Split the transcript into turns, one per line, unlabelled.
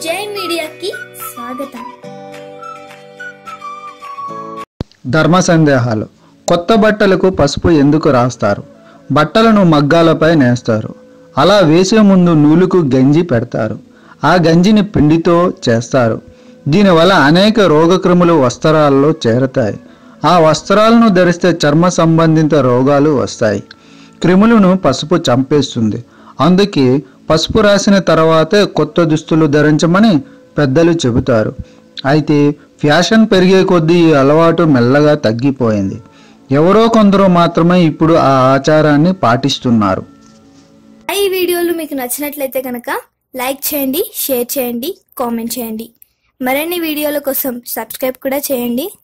జై మీడియాకి స్వాగతం
ధర్మ సందేహాలు కొత్త బట్టలకు పసుపు ఎందుకు రాస్తారు బట్టలను మగ్గాలపై నేస్తారు అలా వేసే ముందు నూలుకు గంజి పెడతారు ఆ గంజిని పిండితో చేస్తారు దీనివల్ల అనేక రోగక్రములు వస్త్రాల్లో చేరతాయి ఆ వస్త్రాలను ధరిస్తే చర్మ సంబంధిత రోగాలు వస్తాయి క్రిములను పసుపు చంపేస్తుంది అందుకే పసుపు రాసిన తర్వాతే కొత్త దుస్తులు ధరించమని పెద్దలు చెబుతారు అయితే ఫ్యాషన్ పెరిగే కొద్దీ ఈ అలవాటు మెల్లగా తగ్గిపోయింది ఎవరో కొందరు మాత్రమే ఇప్పుడు ఆ ఆచారాన్ని పాటిస్తున్నారు
ఈ వీడియోలు మీకు నచ్చినట్లయితే కనుక లైక్ చేయండి షేర్ చేయండి కామెంట్ చేయండి మరిన్ని వీడియోల కోసం సబ్స్క్రైబ్ కూడా చేయండి